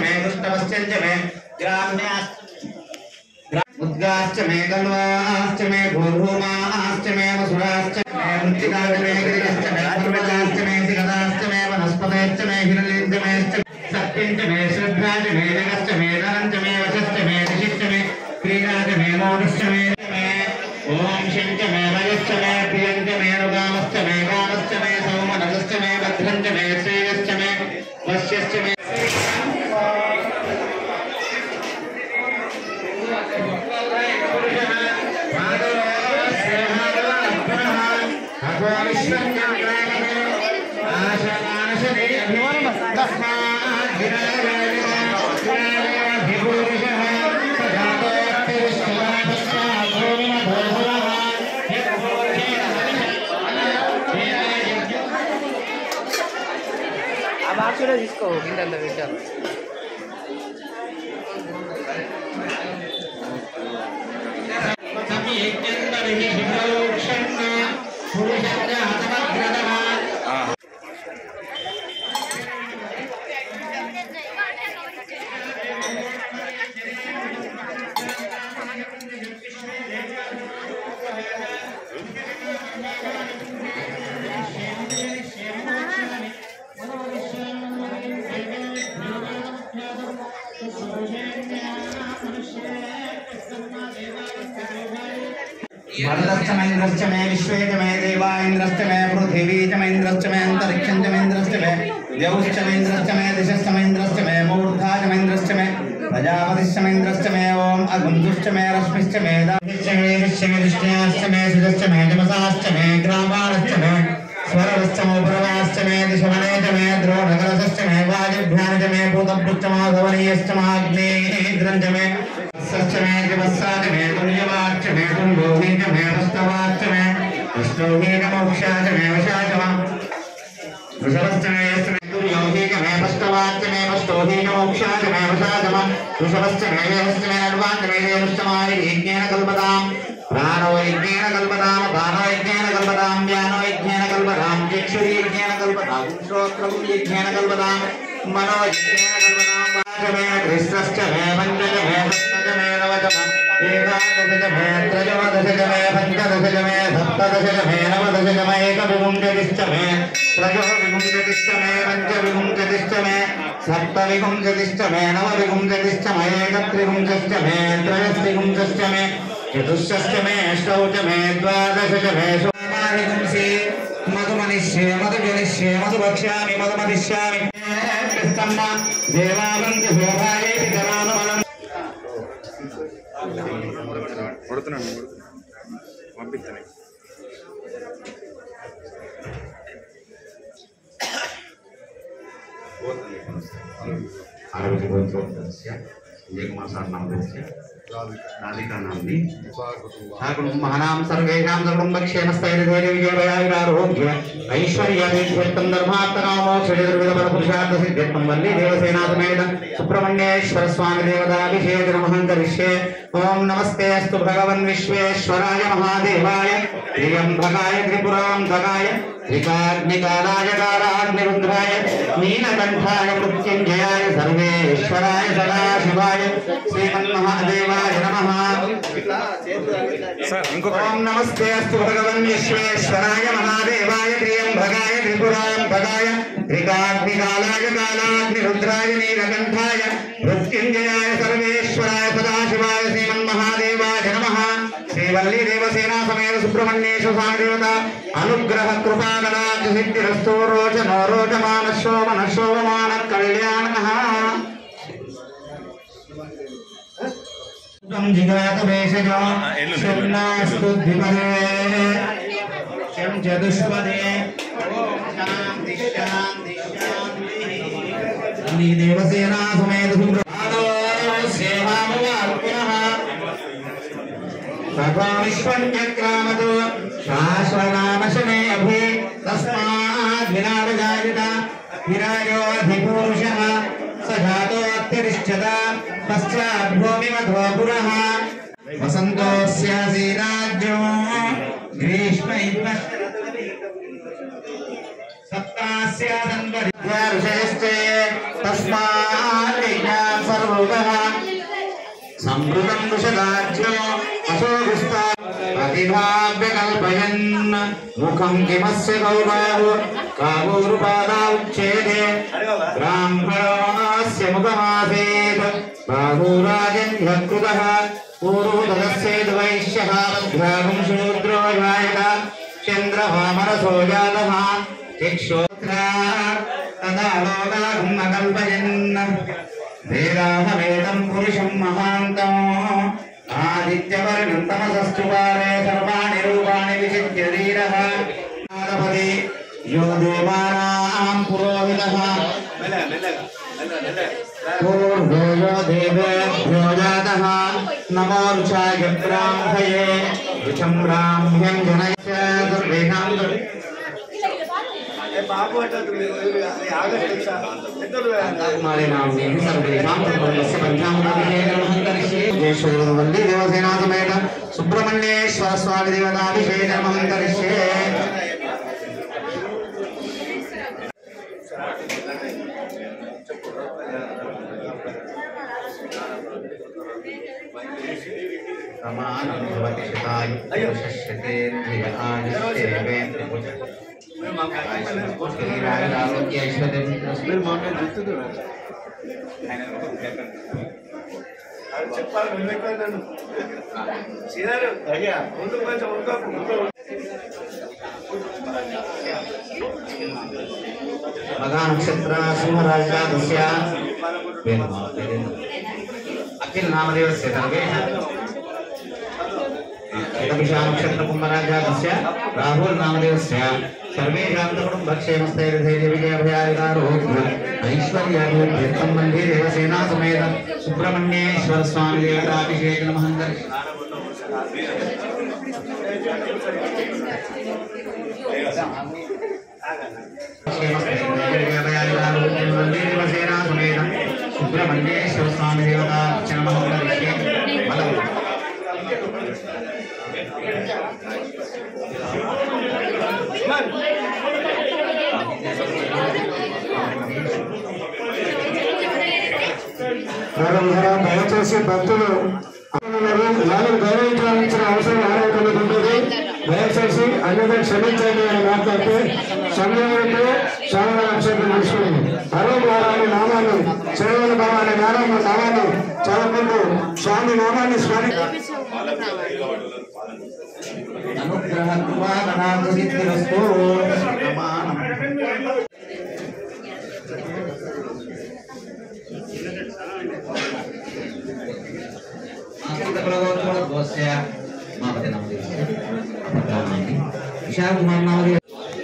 मे दुष्टवश्च मे ग्राम्याश्च उद्गाश्च मे कल्वाश्च मे भूर्भूमाश्च मे वसुराश्च मे मृत्तिकाश्च मे गिरिश्च मे पर्वताश्च मे शिखराश्च मे वनस्पतयश्च मे हिरण्यश्च मे सत्यञ्च मे श्रद्धाच मे जगश्च मे धनञ्च मे वशश्च मे ऋषिश्च मे क्रीडाच मे मोदश्च मे मे ॐ शिञ्च मे मयश्च मे प्रियञ्च मे नुगामश्च मे गामश्च मे सौमनसश्च मे भद्रञ्च मे श्रेयश्च मे वश्यश्च मे ఆ బాక్స్ కూడా తీసుకో కింద పెట్టాను वरदश्च महेन्द्रश्च मे विश्वे च मे देवा इन्द्रश्च मे पृथिवी च महेन्द्रश्च मे अन्तरिक्षं च महेन्द्रश्च मे द्यौश्च महेन्द्रश्च मे दिशश्च महेन्द्रश्च मे मूर्धा च महेन्द्रश्च मे प्रजापतिश्च महेन्द्रश्च मे ॐ अगुन्धुश्च मे रश्मिश्च मे दाश्च मे विश्च मे विष्णयाश्च मे सुजश्च मे जमसाश्च मे ग्रामाणश्च मे स्वरवश्च मोपरवाश्च मे दिशमने च मे द्रोणकलशश्च मे वायुभ्यां च मे भूतभृश्च माधवनीयश्च माग्नेयेन्द्रं च मे सश्च मे जवस्साच मे तुल्यवाच्च मे तुल्योहि च मे वस्तवाच्च मे विष्णोहि च मोक्षाच मे वशाच मा वृषभश्च मे यश्च मे तुल्योहि च मे वस्तवाच्च मे वस्तोहि च मोक्षाच मे वशाच मा वृषभश्च मे यश्च मे अड्वाञ्च मे देवश्च मायज्ञेन कल्पताम् प्राणो यज्ञेन कल्पताम् प्राणो यज्ञेन कल्पताम् व्यानो यज्ञेन कल्पताम् चक्षुरी यज्ञेन कल्पताम् श्रोत्रम् यज्ञेन कल्पताम् मनो यज्ञेन कल्पताम् वाच मे कृष्णश्च मे पञ्चच मे सप्तच मे नवच मे एकादश च मे त्रयोदश च मे पञ्चदश च मे सप्तदश च मे नवदश च मे एकविंशतिश्च मे त्रयोविंशतिश्च मे पञ्चविंशतिश्च मे सप्तविंशतिश्च मे नवविंशतिश्च मे एकत्रिविंशश्च मे त्रयस्त्रिविंशश्च मे चतुष्षश्च मे अष्टौ च मे द्वादश च मे सोमाहिंसि मधुमनिष्ये मधुजनिष्ये मधुभक्ष्यामि मधुमदिष्यामि कृष्णम्म देवावन्ति शोभाये पितरानुमलम् కొడుతున్నాను పంపిస్తాను आरोग्यगोत्रोत्तरस्य एकमासान्नामस्य राधिकानाम्नि कुटुम्बानां सर्वेषां सर्वक्षेमस्थैर्यधैर्यविजयभयाविरारोग्य ऐश्वर्यादित्यर्थं धर्मार्थकामोक्षचतुर्विधपरपुरुषार्थसिद्ध्यर्थं वल्ली देवसेनासमेत सुब्रह्मण्येश्वर स्वामी देवताभिषेक नमः करिष्ये ॐ नमस्ते अस्तु भगवन् विश्वेश्वराय महादेवाय त्र्यम्बकाय त्रिपुरान्तकाय त्रिकाग्निकालाय कालाग्निरुद्राय नीलकण्ठाय मृत्युञ्जयाय सर्वेश्वराय सदाशिवाय श्रीमन्महादेवाय नमः సార్ ఇంకొక ఓం నమస్తే అస్తు భగవన్ విశ్వేశ్వరాయ మహాదేవాయ త్రియంభగాయ త్రిపురాంతకాయ త్రికాగ్నికాలాయ కాలాగ్ని రుద్రాయ నీలకంఠాయ మృత్యుంజయాయ సర్వేశ్వరాయ సదాశివాయ శ్రీమన్మహాదేవాయ నమః శ్రీవల్లీ దేవసేనా సమేత సుబ్రహ్మణ్యేశ్వర స్వామి దేవత అనుగ్రహ కృపాకటాక్ష సిద్ధిరస్తో రోచనో రోచమాన శోభన శోభమాన కళ్యాణ జిగాతవేషజో శున్నాస్తు ద్విపదే శం చతుష్పదే ఓం శాంతి శాంతి శాంతి దేవసేనా సమేత సుబ్రహ్మణ్యో సేవామువార్పునః సర్వం విశ్వం చక్రామతో శాశ్వనామశనే అభి తస్మాత్ వినారజాయత విరాయోధిపురుషः स जातोऽत्यरिष्यत पश्चात् भूमिमथो पुरः वसन्तोऽस्यासि राज्यो ग्रीष्म सप्तास्यादन्वरिद्वारुषयश्चे तस्मात् विज्ञा అమృతం విషదాజ్ఞో అశోగుస్తా ప్రతిభావ్య కల్పయన్ ముఖం కిమస్య కౌబాహు కామూరుపాదా ఉచ్ఛేదే బ్రాహ్మణోస్య ముఖమాసేత్ బాహూరాజన్యకృతః పూర్వదస్యేద్ వైశ్యः మధ్యాహం శూద్రో జాయత చంద్రమామరసో జాతः చక్షోత్రా తదా లోకాహం అకల్పయన్ వేదాహవేదం పురుషం మహాంతం ఆదిత్యవర్ణం తమసస్తుపారే సర్వాణి రూపాణి విచిత్య ధీరः నారపతి యో దేవానాం పురోహితः పూర్వో దేవేభ్యో జాతः నమో రుచాయ బ్రాహ్మయే రుచం బ్రాహ్మ్యం జనయ సర్వేషాం దేవసేనాసమేత సుబ్రహ్మణ్యేశ్వర స్వామి దేవతాభిషేకమహం కరిష్యే సమానం భవతి శతాయ శస్యతేంద్రియ ఆయుష్యేవేంద్రియ చెప్పాలి నువ్వు ఎక్కువ నన్ను సీనారు అయ్యా ముందు కొంచెం ఉరుకోకు, ఉరుకో. మగా నక్షత్ర సింహరాజాదస్య అఖిల నామదేవస్య సర్వేషాం ఏకభిషా నక్షత్ర కుంభరాజాదస్య రాహుల్ నామదేవస్య సర్వేషాం కుటుంబక్షేమస్థైర్యధైర్య విజయభయాయుధారోగ్య ఐశ్వర్యాభివృద్ధ్యర్థం వందే దేవసేనా సమేత సుబ్రహ్మణ్యేశ్వర స్వామి దేవతాభిషేక నమః సుబ్రహ్మణ్యేశ్వర స్వామి దేవతా దయచేసి భక్తులు వాళ్ళని గౌరవించాల్సిన అవసరం ఆరోగ్యం ఉంటుంది దయచేసి అన్యత క్షమించండి అని మాట్లాడితే సమయంలో శ్రవణ నక్షత్రం తీసుకుని అరుణ్ వారాన్ని నామాన్ని శ్రవణ భావాన్ని నారాయణ నామాన్ని చదువుకుంటూ స్వామి నామాన్ని స్మరి అనుగ్రహ కృపాకటాక్ష సిద్ధిరస్తు ప్రమాణం ఆశ్రితకులగోత్రోద్భవస్య మాపతి నామదేవస్య అపత్రాణాన్ని విశాఖకుమార్ నామదేవ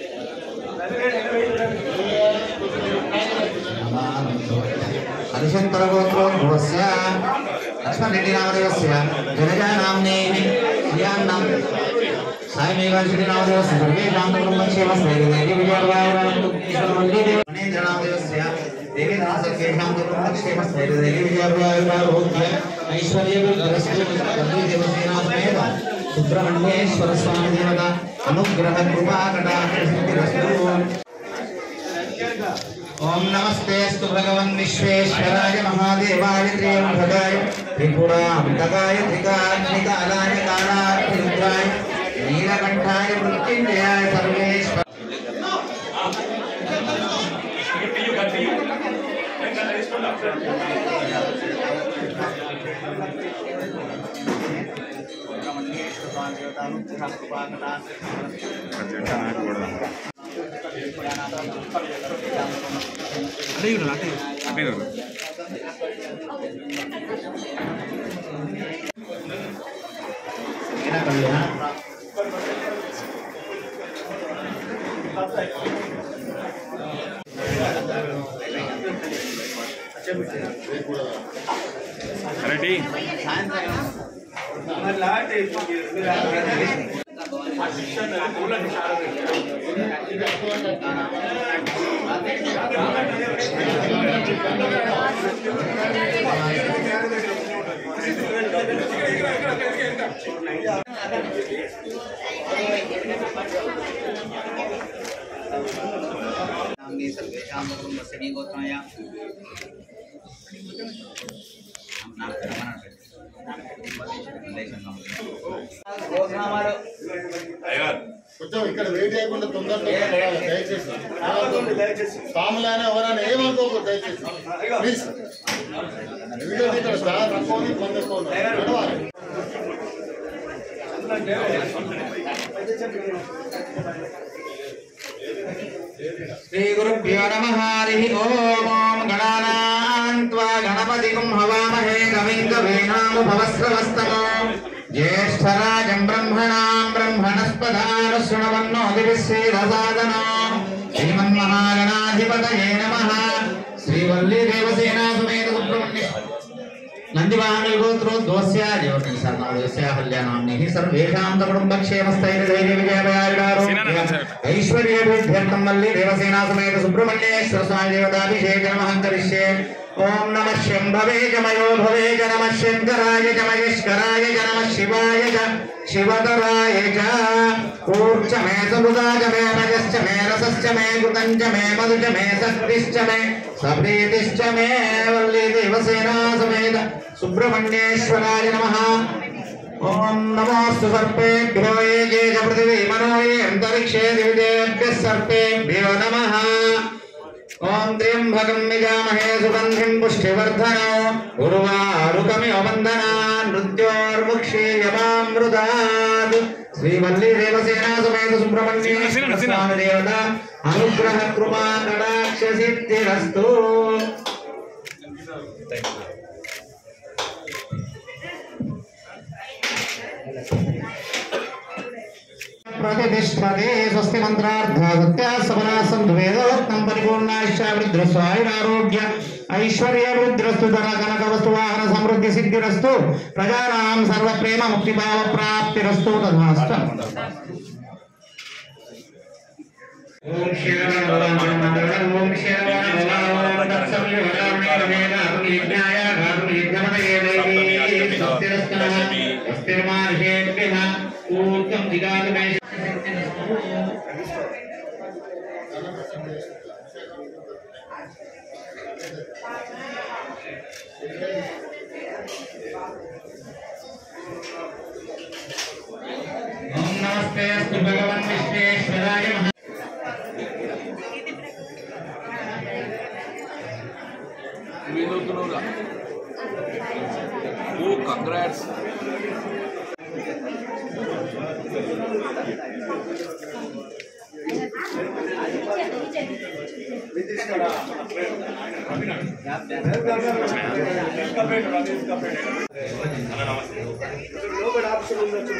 హరిశంకరగోత్రోద్భవస్య లక్ష్మణరెడ్డి నామదేవస్య జనజా నామ్నే శ్రియాన్నాం సాయిమేఘాశ్రీ నామదేవస్య సర్వేషాం కుటుంబక్షేమస్థైర్యదేవి విజయవాడేంద్ర నామదేవస్య దేవి దాసకేషాం కుటుంబక్షేమస్థైర్యదేవి విజయవాడోగ్య ఐశ్వర్యదేవసేనాస్మేత సుబ్రహ్మణ్యేశ్వర స్వామి దేవత అనుగ్రహ కృపా కటాక్ష ఓం నమస్తేస్తు భగవన్ విశ్వేశ్వరాయ మహాదేవాయ త్రియంభగాయ త్రిపురాంతకాయ త్రికాగ్నికాలాయ కాలాగ్నిరుద్రాయ నీలకంఠాయ మృత్యుంజయాయ సర్వేశ్వర రెడీ మరి లాంటి नाम्नि सर्वेषां कुटुम्बस्य निगोत्रमया नाम नाम కొంచెం ఇక్కడ వెయిట్ చేయకుండా తొందరగా రావాలి, దయచేసి దయచేసి స్వాములైనా ఎవరైనా ఏమనుకోకు దయచేసి ప్లీజ్ ఎందుకంటే ఇక్కడ చాలా తక్కువ ఉంది కొంత ఎక్కువ ఉంది. నడవాలి. श्रीगुरुभ्यो नमः हरिः ओम् गणानान्त्वा गणपतिगुं हवामहे कविम् कवीनामुभवस्रवस्तमो ज्येष्ठराजम् ब्रह्मणाम् ब्रह्मणस्पदानुशृणवन्नोदिभिश्रीरसादनो श्रीमन्महागणाधिपतये नमः श्रीवल्लीदेवसेनासमेत सुब्रह्मण्य नन्दिवाहनगोत्रोद्वस्य देवकंसर्णोदस्याहल्यानाम्निः सर्वेषां कुटुम्बक्षेमस्थैर्यैर्यविजयवयायुडारोग्य ऐश्वर्यभिवृद्ध्यर्थं वल्ली देवसेनासमेत सुब्रह्मण्येश्वर स्वामी देवताभिषेक नमः करिष्ये ॐ नमः शम्भवे च मयो भवे च नमः शङ्कराय च महेश्वराय च नमः शिवाय च शिवतराय च ऊर्च मे सुहृदा च मे नजश्च मे रसश्च मे कृतं च मे मधु च मे शक्तिश्च मे सप्रीतिश्च मे वल्ली देवसेना समेत सुब्रह्मण्येश्वराय नमः ॐ नमोऽस्तु सर्पेभ्यो ये ये च पृथिवी मनो ये अन्तरिक्षे दिविदेभ्यः सर्पेभ्यो नमः ॐ त्र्यम्बकं निजामहे सुगन्धिं पुष्टिवर्धनो उर्वारुकमिव वन्दनान् मृत्योर्मुक्षीयमामृतात् श्रीवल्लीदेवसेना समेत सुब्रह्मण्येश्वर स्वामी देवता अनुग्रह कृपा कटाक्ष सिद्धिरस्तु प्रतिष्ठते स्वस्ति मंत्रार्थ सत्या सबला संधु वेदोक्तं परिपूर्णाश्चावृद्रस्वायुरारोग्य ऐश्वर्यवृद्रस्तु धन कनक वस्तु वाहन समृद्धि सिद्धिरस्तु प्रजानां सर्व प्रेम मुक्ति भाव प्राप्तिरस्तु तथास्तु ओम शिवाय नमः ओम शिवाय नमः तत्सव्य वरामणेन अग्निज्ञाय गारुण्यमदये देवी सत्यरस्तनः अस्तिर्मार्षेभ्यः ऊर्ध्वं दिगागमे ओम नमस्ते अस्तु भगवन् विश्वेश्वराय महा ఓ కంగ్రాట్స్ లోపల ఆప్షన్ ఉండొచ్చు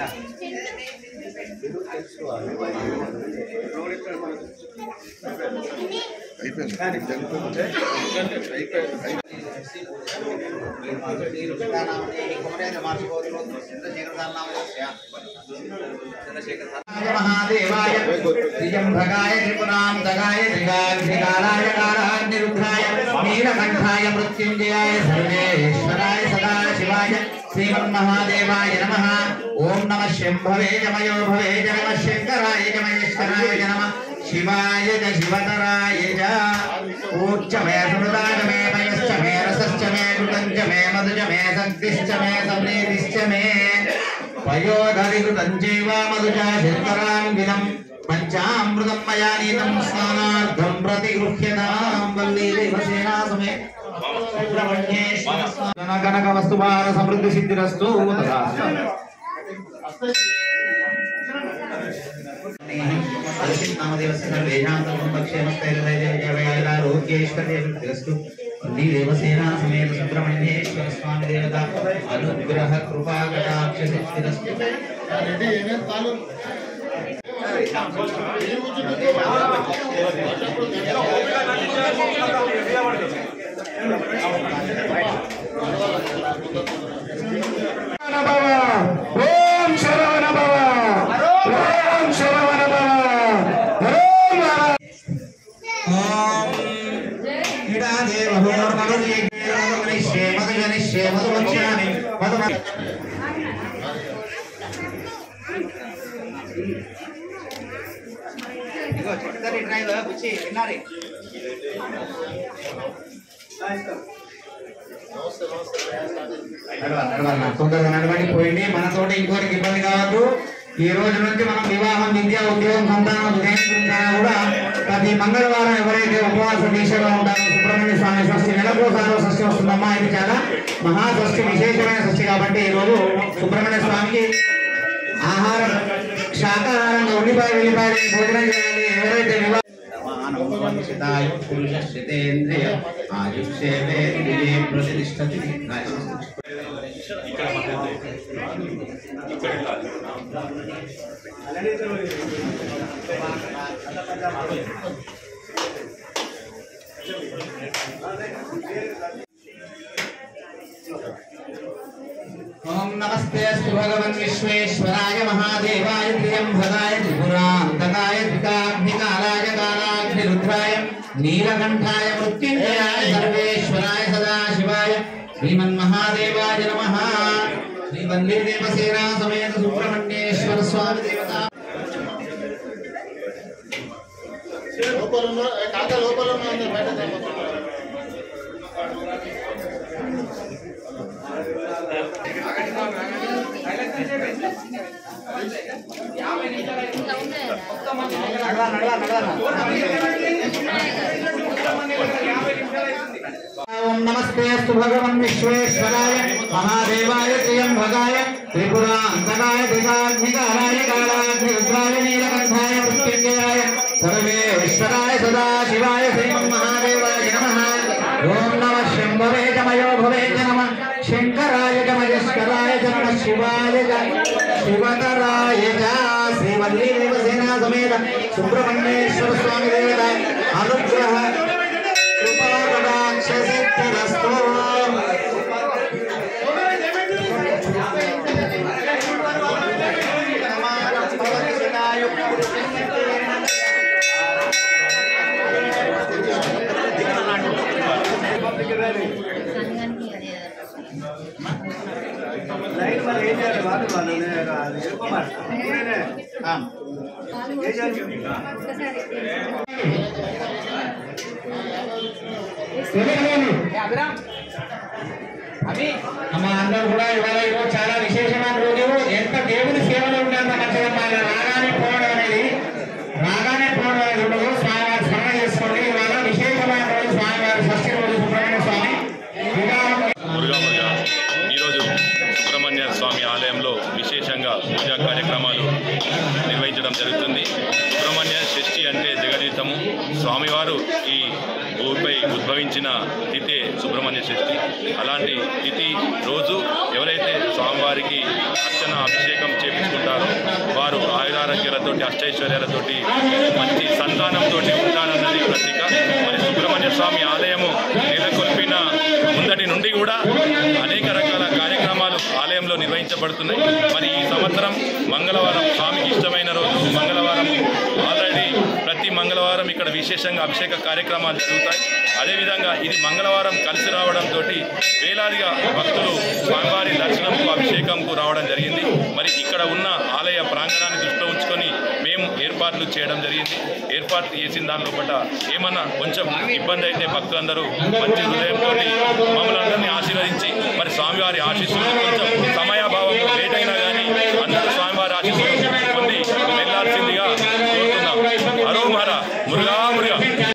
महादेवाय त्रिजम्भगाय त्रिपुरान्तकाय त्रिगाग्निकालाय कालाग्निरुद्राय नीलकण्ठाय मृत्युञ्जयाय सर्वेश्वराय सदाशिवाय श्रीमन्महादेवाय नमः ॐ नमः शम्भवे च मयो भवे च नमः शङ्कराय च महेश्वराय च नमः शिवाय च शिवतराय च ऊर्च मे सुमृदाय मे मयश्च मे रसश्च मे कृतं च मे मधु च मे शक्तिश्च मे संनीतिश्च मे पयोधरिकृतं चैव मधुजा शर्कराङ्गिनं पञ्चामृतं मया नीतं स्नानार्थं प्रतिगृह्यतां वल्लीदेवसेना समे కనక వస్తువార సమృద్ధి సిద్ధిరస్తు దేవసేనా సమేత సుబ్రహ్మణ్యేశ్వర స్వామి దేవత అనుగ్రహ కృపా కటాక్ష సిద్ధిరస్తు రెడీ ఏమేం తాలు భవ ఓం శరవణ భవ ఓం శరవణ భవ ఓం నమ- ఓం ఇడాదేవ మధుజనిష్యే మధుజనిష్యే మధువక్ష్యామి మధు ఇదిగో చిత్తరి డ్రైవర్ వచ్చి విన్నారే నడవాలి, నడవాలి, నా తొందరగా నడవండి పోయింది మనతోటి ఇంకోరికి ఇబ్బంది కావద్దు ఈ రోజు నుంచి మనం వివాహం విద్య ఉద్యోగం సంతానం దేని గురించి అయినా కూడా ప్రతి మంగళవారం ఎవరైతే ఉపవాస దీక్షగా ఉంటారో సుబ్రహ్మణ్య స్వామి షష్ఠి నెలకోసారి షష్ఠి వస్తుందమ్మా ఇది చాలా మహా షష్ఠి విశేషమైన షష్ఠి కాబట్టి ఈ రోజు సుబ్రహ్మణ్య స్వామికి ఆహారం శాకాహారంగా ఉల్లిపాయ వెల్లిపాయ భోజనం చేయాలి ఎవరైతే వివాహ పురుషేంద్రియ ఆయుష్యేంద్రియ ప్రతిష్టతి ఓం నమస్తే అస్తు భగవన్ విశ్వేశ్వరాయ మహాదేవాయ త్రియంభగాయ త్రిపురాంతకాయ త్రికాగ్నికాలాయ కాలాగ్నిరుద్రాయ నీలకంఠాయ మృత్యుంజయాయ సర్వేశ్వరాయ సదాశివాయ శ్రీమన్మహాదేవాయ నమః శ్రీ దేవసేనా సమేత సుబ్రహ్మణ్యేశ్వర స్వామి దేవత లోపల ఉన్న ఏ కాక లోపల ఉన్న అందరూ బయట తెమ్మన్నారు. ఓం నమస్తే అస్తు భగవన్ విశ్వేశ్వరాయ మహాదేవాయ త్రియంభగాయ త్రిపురాంతకాయ త్రికాగ్నికాలాయ కాలాగ్నిరుద్రాయ నీలకంఠాయ మృత్యుంజయాయ సర్వేశ్వరాయ సదాశివాయ శ్రీమన్మహాదేవాయ నమః ఓం నమ శంభవే జమయో భవే చ నమ శంకరాయ చ మహేశ్వరాయ చ నమ శివాయ చ శివతరాయ చ శ్రీవల్లీ దేవసేనా సమేత సుబ్రహ్మణ్యేశ్వర స్వామి దేవత అనుగ్రహ కృపాకటాక్షసిద్ధిరస్తు లైన్ మరి ఏం చేయాలి వాళ్ళు వాళ్ళు అది చెప్పమాట నేనే ఏం చేయాలి అమ్మ అందరూ కూడా ఇవాళ ఈరోజు చాలా విశేషమైన రోజు ఎంత దేవుని సేవలో ఉంటే అంత మంచిదమ్మా ఇలా రాగానే పోవడం అనేది రాగానే పోవడం అనేది ఉండదు స్వామివారి స్మరణ చేసుకోండి ఇవాళ విశేషమైన రోజు స్వామివారి షష్ఠి రోజు సుబ్రహ్మణ్య స్వామి వివాహం మురుగా మురుగా ఈరోజు సుబ్రహ్మణ్య స్వామి ఆలయంలో విశేషంగా పూజా కార్యక్రమాలు నిర్వహించడం జరుగుతుంది సుబ్రహ్మణ్య షష్ఠి అంటే జగదీతము స్వామివారు ఈ భూమిపై ఉద్భవించిన తిథే సుబ్రహ్మణ్య షష్ఠి అలాంటి తిథి రోజు ఎవరైతే స్వామివారికి అర్చన అభిషేకం చేపించుకుంటారో వారు ఆయురారోగ్యాలతోటి అష్టైశ్వర్యాలతోటి మంచి సంతానంతో ఉంటారన్నది ప్రతీక మరి సుబ్రహ్మణ్య స్వామి ఆలయము నెలకొల్పిన ముందటి నుండి కూడా అనేక రకాల కార్యక్రమాలు ఆలయంలో నిర్వహించబడుతున్నాయి మరి ఈ సంవత్సరం మంగళవారం స్వామికి ఇష్టమైన రోజు మంగళవారం ఆల్రెడీ ప్రతి మంగళవారం ఇక్కడ విశేషంగా అభిషేక కార్యక్రమాలు జరుగుతాయి అదేవిధంగా ఇది మంగళవారం కలిసి రావడంతో వేలాదిగా భక్తులు స్వామివారి దర్శనంకు అభిషేకంకు రావడం జరిగింది మరి ఇక్కడ ఉన్న ఆలయ ప్రాంగణాన్ని దృష్టిలో ఉంచుకొని మేము ఏర్పాట్లు చేయడం జరిగింది ఏర్పాటు చేసిన దాని లోపల ఏమన్నా కొంచెం ఇబ్బంది అయితే భక్తులందరూ మంచి హృదయంతో మమ్మల్ని అందరినీ ఆశీర్వదించి మరి స్వామివారి ఆశీస్సులు కొంచెం సమయాభావం లేట్ అయినా కానీ అందరూ స్వామివారి ఆశీస్సులు పొంది వెళ్ళాల్సిందిగా కోరుతున్నాం హరోమర మురుగా మురుగా